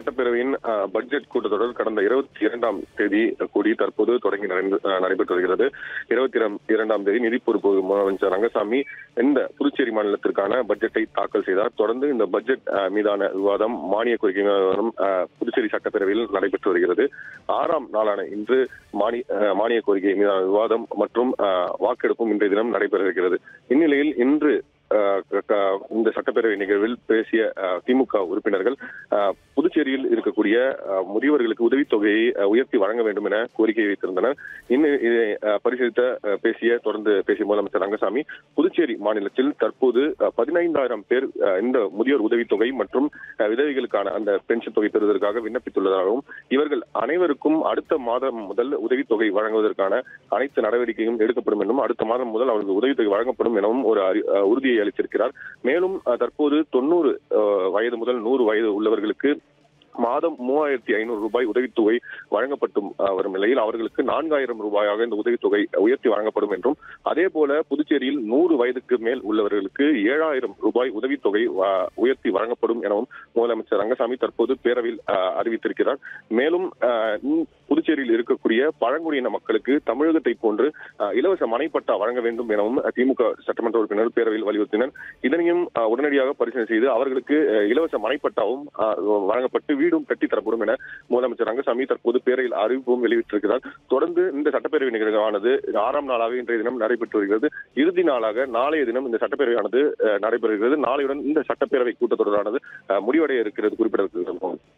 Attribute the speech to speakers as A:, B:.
A: சட்டப்பேரவையின் அஹ், பட்ஜெட் கூட்டத்தொடர் கடந்த இருபத்தி இரண்டாம் தேதி கூடி தற்போது தொடங்கி நடந்து- அஹ், நடைபெற்று வருகிறது இருபத்தி இரண்டாம் தேதி நிதி பொறுப்பு முதலமைச்சர் ரங்கசாமி இந்த புதுச்சேரி மாநிலத்திற்கான பட்ஜெட்டை தாக்கல் செய்தார் தொடர்ந்து இந்த பட்ஜெட் அஹ், மீதான விவாதம் மானிய கோரிக்கை விவாதம் அஹ், புதுச்சேரி சட்டப்பேரவையில் நடைபெற்று வருகிறது ஆறாம் நாளான இன்று மானிய அஹ், மானிய கோரிக்கை மீதான விவாதம் மற்றும் அஹ், வாக்கெடுப்பும் இன்றைய தினம் நடைபெற இருக்கிறது இந்நிலையில் இன்று அஹ், க- க- இந்த சட்டப்பேரவை நிகழ்வில் பேசிய அஹ், திமுக உறுப்பினர்கள் அஹ், புதுச்சேரியில் இருக்கக்கூடிய அஹ், முதியவர்களுக்கு உதவித்தொகையை அஹ், உயர்த்தி வழங்க வேண்டும் என கோரிக்கை வைத்திருந்தனர் இன்னும் இதை அஹ், பரிசீலித்த அஹ், பேசிய தொடர்ந்து பேசிய முதலமைச்சர் ரங்கசாமி புதுச்சேரி மாநிலத்தில் தற்போது அஹ், பதினைந்தாயிரம் பேர் அஹ், இந்த முதியோர் உதவித்தொகை மற்றும் அஹ், விதவைகளுக்கான அந்த பென்ஷன் தொகை பெறுவதற்காக விண்ணப்பித்துள்ளதாகவும் இவர்கள் அனைவருக்கும் அடுத்த மாதம் முதல் உதவித்தொகை வழங்குவதற்கான அனைத்து நடவடிக்கையும் எடுக்கப்படும் என்றும் அடுத்த மாதம் முதல் அவர்களுக்கு உதவித்தொகை வழங்கப்படும் எனவும் ஒரு அறி- அஹ், உறுதியை அளித்திருக்கிறார் மேலும் அஹ், தற்போது தொண்ணூறு வயது முதல் நூறு வயது உள்ளவர்களுக்கு மாதம் மூவாயிரத்தி ஐநூறு ரூபாய் உதவித்தொகை வழங்கப்பட்டும் அஹ், வரும் நிலையில் அவர்களுக்கு நான்காயிரம் ரூபாயாக இந்த உதவித்தொகை உயர்த்தி வழங்கப்படும் என்றும் அதே போல புதுச்சேரியில் நூறு வயதுக்கு மேல் உள்ளவர்களுக்கு ஏழாயிரம் ரூபாய் உதவித்தொகை வ- உயர்த்தி வழங்கப்படும் எனவும் முதலமைச்சர் ரங்கசாமி தற்போது பேரவையில் அஹ், அறிவித்திருக்கிறார் மேலும் அஹ், இந்- புதுச்சேரியில் இருக்கக்கூடிய பழங்குடியின மக்களுக்கு தமிழகத்தை போன்று அஹ், இலவச மனைப்பட்டா வழங்க வேண்டும் எனவும் அஹ், திமுக சட்டமன்ற உறுப்பினர் பேரவையில் வலியுறுத்தினர் இதனையும் அஹ், உடனடியாக பரிசீலனை செய்து அவர்களுக்கு அஹ், இலவச மனைப்பட்டாவும் அஹ், வழங்கப்பட்டு வீடும் கட்டித் தரப்படும் என முதலமைச்சர் ரங்கசாமி தற்போது பேரையில் அறிவிப்பும் வெளியிட்டிருக்கிறார் தொடர்ந்து இந்த சட்டப்பேரவை நிகழ்வானது ஆறாம் நாளாக இன்றைய தினம் நடைபெற்று வருகிறது இறுதி நாளாக நாளைய தினம் இந்த சட்டப்பேரவையானது அஹ், நடைபெறுகிறது நாளையுடன் இந்த சட்டப்பேரவை கூட்டத்தொடரானது அஹ், முடிவடைய இருக்கிறது குறிப்பிடத்தக்கது